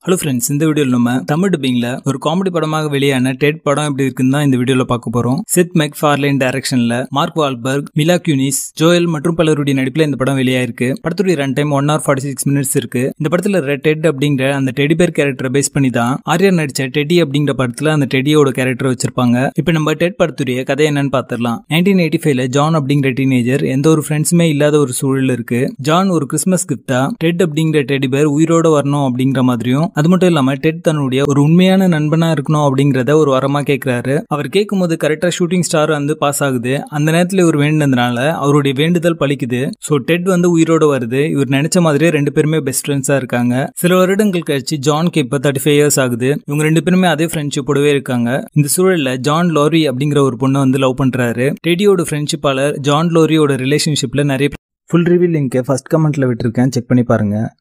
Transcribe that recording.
hello friends இந்த வீடியோவில் நம்ம தமிழ் டப்பிங்ல ஒரு காமெடி படமாக வெளியான டெட் படம் எப்படி இருக்குன்னு தான் இந்த வீடியோவில் பார்க்க போறோம் செத் மெக் ஃபார்லைன் டைரக்ஷன்ல Mark Wahlberg Mila Kunis Joel மற்றும் பலருடைய நடிப்பில் இந்த படம் வெளியாயிருக்கு படத்துடைய run time one hour forty six minutes இருக்கு இந்த படத்துல ரெட் டெட் அப்படிங்கிற அந்த டெடி பேர் கேரக்டரை பேஸ் பண்ணி தான் ஆர்யர் நடிச்ச டெடி அப்படிங்கிற படத்துல அந்த டெடியோட கேரக்டர் வச்சிருப்பாங்க இப்போ நம்ம டெட் படத்துடைய கதை என்னன்னு பார்த்துடலாம் நைன்டீன் எயிட்டி ஃபைவ்ல ஜான் அப்படிங்கிற டீனேஜர் எந்த ஒரு ஃப்ரெண்ட்ஸுமே இல்லாத ஒரு சூழல் இருக்கு ஜான் ஒரு கிறிஸ்மஸ் கிஃப்டா டெட் அப்படிங்கிற டெடி பேர் உயிரோட வரணும் அப்படிங்கிற மாதிரியும் அது மட்டும் இல்லாம டெட் தன்னுடைய ஒரு உண்மையான நண்பனா இருக்கணும் அப்படிங்கறத ஒரு வரமா கேட்கிறாரு அவர் கேட்கும் போது கரெக்டா ஷூட்டிங் ஸ்டார் வந்து பாஸ் ஆகுது அந்த நேரத்துல இவர் வேண்டினதுனால அவருடைய வேண்டுதல் பலிக்குது சோ டெட் வந்து உயிரோட வருது இவர் நினைச்ச மாதிரியே ரெண்டு பேருமே பெஸ்ட் ஃப்ரெண்ட்ஸா இருக்காங்க சில வருடங்கள் கழிச்சு ஜான்க்கு இப்ப தேர்ட்டி ஃபைவ் இயர்ஸ் ஆகுது இவங்க ரெண்டு பேருமே அதே ஃப்ரெண்ட்ஷிப்போடவே இருக்காங்க இந்த சூழல்ல ஜான் லோரி அப்படிங்கிற ஒரு பொண்ணை வந்து லவ் பண்றாரு டெடியோட ஃப்ரெண்ட்ஷிப்பாளர் ஜான் லோரியோட ரிலேஷன்ஷிப்ல நிறைய ஃபுல் ரிவ்யூ லிங்க் ஃபர்ஸ்ட் கமெண்ட்ல விட்டுருக்கேன் செக் பண்ணி பாருங்க